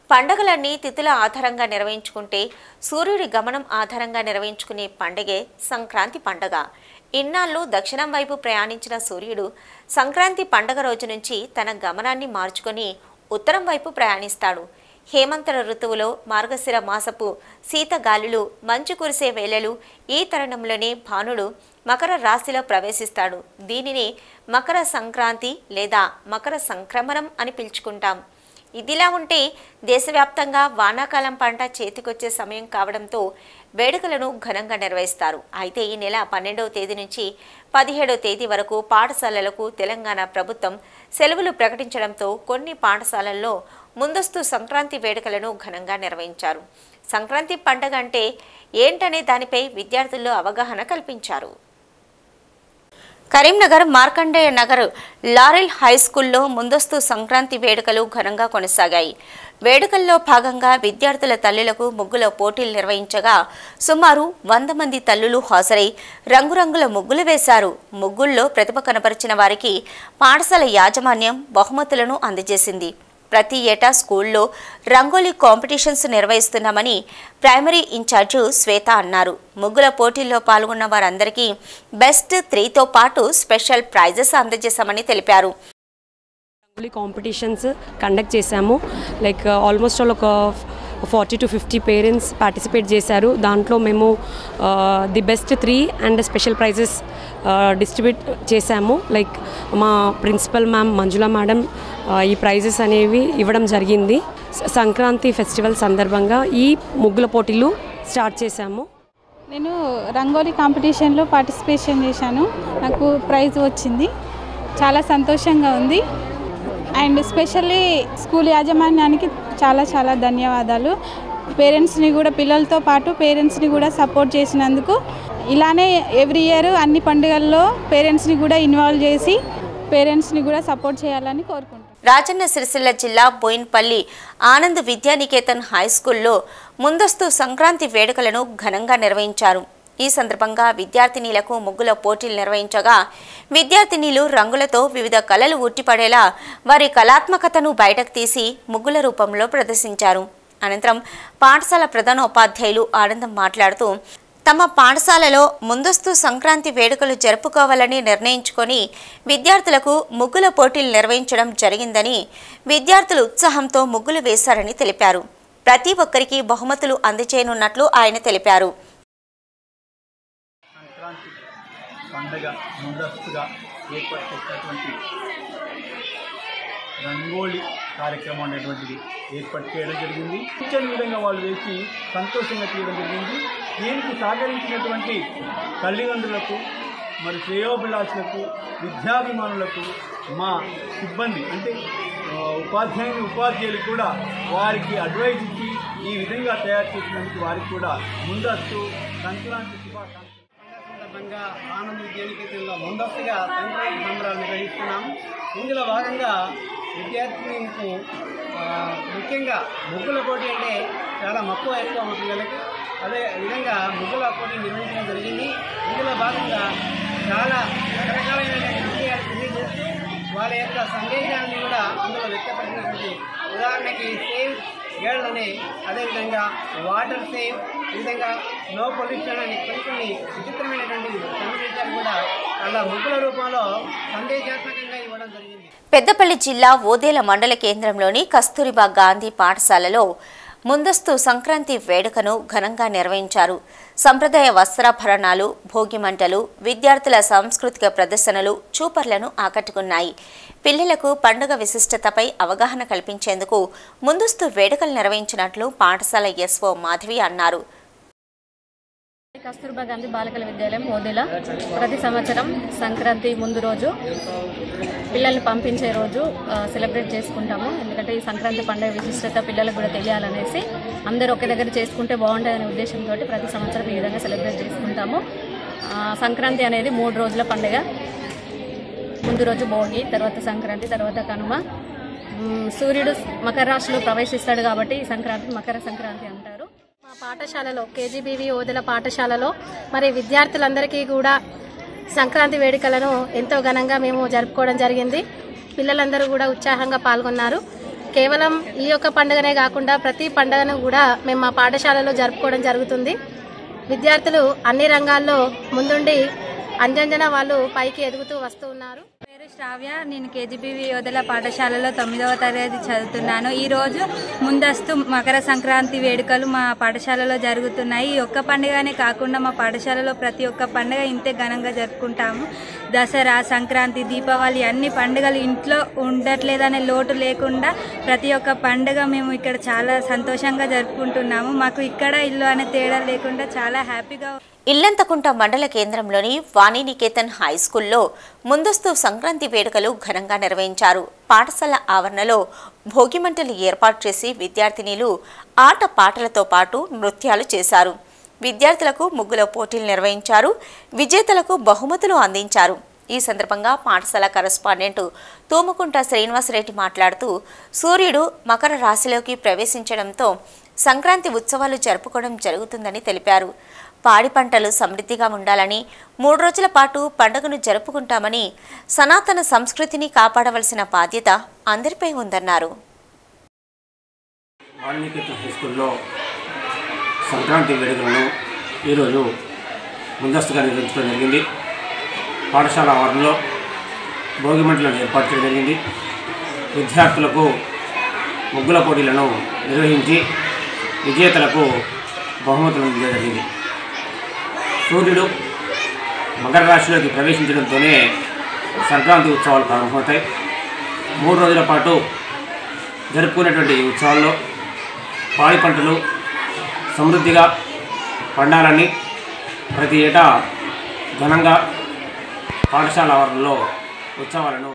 పండగలన్నీ తిథుల ఆధారంగా నిర్వహించుకుంటే సూర్యుడి గమనం ఆధారంగా నిర్వహించుకునే పండగే సంక్రాంతి పండగ ఇన్నాళ్ళు దక్షిణం వైపు ప్రయాణించిన సూర్యుడు సంక్రాంతి పండగ రోజు నుంచి తన గమనాన్ని మార్చుకొని ఉత్తరం వైపు ప్రయాణిస్తాడు హేమంత ఋతువులో మార్గశిర మాసపు శీత గాలులు మంచు కురిసే వేళలు ఈ తరుణంలోనే భానుడు మకర రాశిలో ప్రవేశిస్తాడు దీనిని మకర సంక్రాంతి లేదా మకర సంక్రమణం అని పిలుచుకుంటాం ఇదిలా ఉంటే దేశవ్యాప్తంగా వానాకాలం పంట చేతికొచ్చే సమయం కావడంతో వేడుకలను ఘనంగా నిర్వహిస్తారు అయితే ఈ నెల పన్నెండవ తేదీ నుంచి పదిహేడవ తేదీ వరకు పాఠశాలలకు తెలంగాణ ప్రభుత్వం సెలవులు ప్రకటించడంతో కొన్ని పాఠశాలల్లో ముందస్తు సంక్రాంతి వేడుకలను ఘనంగా నిర్వహించారు సంక్రాంతి పండగ అంటే ఏంటనే దానిపై విద్యార్థుల్లో అవగాహన కల్పించారు కరీంనగర్ మార్కండేయ నగర్ లారెల్ హై స్కూల్లో ముందస్తు సంక్రాంతి వేడుకలు ఘనంగా కొనసాగాయి వేడుకల్లో భాగంగా విద్యార్థుల తల్లులకు ముగ్గుల పోటీలు నిర్వహించగా సుమారు వంద మంది తల్లులు హాజరై రంగురంగుల ముగ్గులు వేశారు ముగ్గుల్లో ప్రతిభ కనపరిచిన వారికి పాఠశాల యాజమాన్యం బహుమతులను అందజేసింది ప్రతి ఏటా స్కూల్లో రంగోలీ కాంపిటీషన్స్ నిర్వహిస్తున్నామని ప్రైమరీ ఇన్ఛార్జు శ్వేత అన్నారు ముగ్గుల పోటీల్లో పాల్గొన్న వారందరికీ బెస్ట్ త్రీతో పాటు స్పెషల్ ప్రైజెస్ అందజేశామని తెలిపారు రంగోలీ కాంపిటీషన్స్ కండక్ట్ చేశాము లైక్ ఆల్మోస్ట్ ఆల్ ఒక forty to fifty parents participate చేశారు దాంట్లో మేము the best three and special prizes distribute చేశాము లైక్ మా ప్రిన్సిపల్ మ్యామ్ మంజుల మేడం ఈ ప్రైజెస్ అనేవి ఇవ్వడం జరిగింది స- సంక్రాంతి ఫెస్టివల్ సందర్భంగా ఈ ముగ్గుల పోటీలు స్టార్ట్ చేశాము నేను రంగోలీ కాంపిటీషన్లో పార్టిసిపేషన్ చేశాను నాకు ప్రైజ్ వచ్చింది చాలా సంతోషంగా ఉంది అండ్ స్పెషల్లీ స్కూల్ యాజమాన్యానికి చాలా చాలా ధన్యవాదాలు పేరెంట్స్ని కూడా పిల్లలతో పాటు పేరెంట్స్ని కూడా సపోర్ట్ చేసినందుకు ఇలానే ఎవ్రీ ఇయర్ అన్ని పండుగల్లో పేరెంట్స్ని కూడా ఇన్వాల్వ్ చేసి పేరెంట్స్ని కూడా సపోర్ట్ చేయాలని కోరుకుంటున్నాను రాజన్న సిరిసిల్ల జిల్లా బోయిన్పల్లి ఆనంద్ విద్యానికేతన్ హై స్కూల్లో ముందస్తు సంక్రాంతి వేడుకలను ఘనంగా నిర్వహించారు ఈ సందర్భంగా విద్యార్థినీలకు ముగ్గుల పోటీలు నిర్వహించగా విద్యార్థినీలు రంగులతో వివిధ కళలు ఉట్టిపడేలా వారి కళాత్మకతను బయటకు తీసి ముగ్గుల రూపంలో ప్రదర్శించారు అనంతరం పాఠశాల ప్రధాన ఉపాధ్యాయులు ఆనందం మాట్లాడుతూ తమ పాఠశాలలో ముందస్తు సంక్రాంతి వేడుకలు జరుపుకోవాలని నిర్ణయించుకొని విద్యార్థులకు ముగ్గుల పోటీలు నిర్వహించడం జరిగిందని విద్యార్థులు ఉత్సాహంతో ముగ్గులు వేశారని తెలిపారు ప్రతి ఒక్కరికి బహుమతులు అందజేయనున్నట్లు ఆయన తెలిపారు సంక్రాంతి పండగ ముందస్తుగా ఏర్పాటు చేసినటువంటి రంగోళి కార్యక్రమం అనేటువంటిది ఏర్పాటు చేయడం జరిగింది ఇచ్చని విధంగా వాళ్ళు వేసి సంతోషంగా చేయడం జరిగింది దీనికి సహకరించినటువంటి తల్లిదండ్రులకు మరి శ్రేయోభిలాషులకు విద్యాభిమానులకు మా సిబ్బంది అంటే ఆ, ఉపాధ్యాయుని ఉపాధ్యాయులు కూడా వారికి అడ్వైజ్ ఇచ్చి ఈ విధంగా తయారు చేసినందుకు వారికి కూడా ముందస్తు సంక్రాంతి శుభాకాంక్షలు సందర్భంగా ఆనంద్ విద్యానికేతన్లో ముందస్తుగా సంక్రాంతి సంబరాలు నిర్వహిస్తున్నాం ఇందులో భాగంగా విద్యార్థినులకు ఆ, ముఖ్యంగా ముగ్గుల పోటీ అంటే చాలా మక్కువ ఎక్కువ మా పిల్లలకి అదే విధంగా ముగ్గుల పోటీ నిర్వహించడం జరిగింది ఇందులో భాగంగా చాలా రకరకాలైనటువంటి విషయాలు తెలియజేస్తూ వాళ్ళ యొక్క సందేశాన్ని కూడా అందులో వ్యక్తపరిచినటువంటి ఉదాహరణకి సేవ్ గర్ల్ అని అదేవిధంగా వాటర్ సేవ్ ఈ విధంగా నో పొల్యూషన్ అని కొన్ని కొన్ని విచిత్రమైనటువంటి సందేశాలు కూడా అలా ముగ్గుల రూపంలో సందేశాత్మకంగా ఇవ్వడం జరిగింది పెద్దపల్లి జిల్లా ఓదేల మండల కేంద్రంలోని కస్తూరిబా గాంధీ పాఠశాలలో ముందస్తు సంక్రాంతి వేడుకను ఘనంగా నిర్వహించారు సంప్రదాయ వస్త్రాభరణాలు భోగి మంటలు విద్యార్థుల సాంస్కృతిక ప్రదర్శనలు చూపర్లను ఆకట్టుకున్నాయి పిల్లలకు పండుగ విశిష్టతపై అవగాహన కల్పించేందుకు ముందస్తు వేడుకలు నిర్వహించినట్లు పాఠశాల ఎస్ఓ మాధవి అన్నారు కస్తూర్బా గాంధీ బాలికల విద్యాలయం ఓదెల ప్రతి సంవత్సరం సంక్రాంతి ముందు రోజు పిల్లల్ని పంపించే రోజు ఆ, సెలబ్రేట్ చేసుకుంటాము ఎందుకంటే ఈ సంక్రాంతి పండుగ విశిష్టత పిల్లలకు కూడా తెలియాలనేసి అందరూ ఒకే దగ్గర చేసుకుంటే బాగుంటుందనే ఉద్దేశంతో ప్రతి సంవత్సరం ఈ విధంగా సెలబ్రేట్ చేసుకుంటాము ఆ, సంక్రాంతి అనేది మూడు రోజుల పండుగ ముందు రోజు భోగి తర్వాత సంక్రాంతి తర్వాత కనుమ మ్, సూర్యుడు మకర రాశిలో ప్రవేశిస్తాడు కాబట్టి ఈ సంక్రాంతి మకర సంక్రాంతి అంటారు మా పాఠశాలలో కేజీబీవి ఓదెల పాఠశాలలో మరి విద్యార్థులందరికీ కూడా సంక్రాంతి వేడుకలను ఎంతో ఘనంగా మేము జరుపుకోవడం జరిగింది పిల్లలందరూ కూడా ఉత్సాహంగా పాల్గొన్నారు కేవలం ఈ యొక్క పండుగనే కాకుండా ప్రతి పండుగను కూడా మేము మా పాఠశాలలో జరుపుకోవడం జరుగుతుంది విద్యార్థులు అన్ని రంగాల్లో ముందుండి అంజంజన వాళ్ళు పైకి ఎదుగుతూ వస్తూ ఉన్నారు పేరు శ్రావ్య నేను కేజీబీవి యోధల పాఠశాలలో తొమ్మిదవ తరగతి చదువుతున్నాను ఈ రోజు ముందస్తు మకర సంక్రాంతి వేడుకలు మా పాఠశాలలో జరుగుతున్నాయి ఈ ఒక్క పండుగనే కాకుండా మా పాఠశాలలో ప్రతి ఒక్క పండుగ ఇంతే ఘనంగా జరుపుకుంటాము దసరా సంక్రాంతి దీపావళి అన్ని పండుగలు ఇంట్లో ఉండట్లేదనే లోటు లేకుండా ప్రతి ఒక్క పండుగ మేము ఇక్కడ చాలా సంతోషంగా జరుపుకుంటున్నాము మాకు ఇక్కడ ఇల్లు అనే తేడా లేకుండా చాలా హ్యాపీగా ఇల్లంతకుంట మండల కేంద్రంలోని వాణినికేతన్ హై స్కూల్లో ముందస్తు సంక్రాంతి వేడుకలు ఘనంగా నిర్వహించారు పాఠశాల ఆవరణలో భోగిమంటలు ఏర్పాటు చేసి విద్యార్థినీలు ఆట పాటలతో పాటు నృత్యాలు చేశారు విద్యార్థులకు ముగ్గుల పోటీలు నిర్వహించారు విజేతలకు బహుమతులు అందించారు ఈ సందర్భంగా పాఠశాల కరస్పాండెంట్ తూముకుంట శ్రీనివాసరెడ్డి మాట్లాడుతూ సూర్యుడు మకర రాశిలోకి ప్రవేశించడంతో సంక్రాంతి ఉత్సవాలు జరుపుకోవడం జరుగుతుందని తెలిపారు పాడి పంటలు సమృద్ధిగా ఉండాలని మూడు రోజుల పాటు పండుగను జరుపుకుంటామని సనాతన సంస్కృతిని కాపాడవలసిన బాధ్యత అందరిపై ఉందన్నారు వాల్మీకి హై స్కూల్లో సంక్రాంతి వేడుకలను ఈరోజు ముందస్తుగా నిర్వహించడం జరిగింది పాఠశాల ఆవరణలో భోగిమంటలను ఏర్పాటు చేయడం జరిగింది విద్యార్థులకు ముగ్గుల పోటీలను నిర్వహించి విజేతలకు బహుమతులు అందించడం జరిగింది సూర్యుడు మకర రాశిలోకి ప్రవేశించడంతోనే సంక్రాంతి ఉత్సవాలు ప్రారంభమవుతాయి మూడు రోజుల పాటు జరుపుకునేటువంటి ఈ ఉత్సవాల్లో పాడి పంటలు సమృద్ధిగా పండాలని ప్రతి ఏటా ఘనంగా పాఠశాల ఆవరణలో ఉత్సవాలను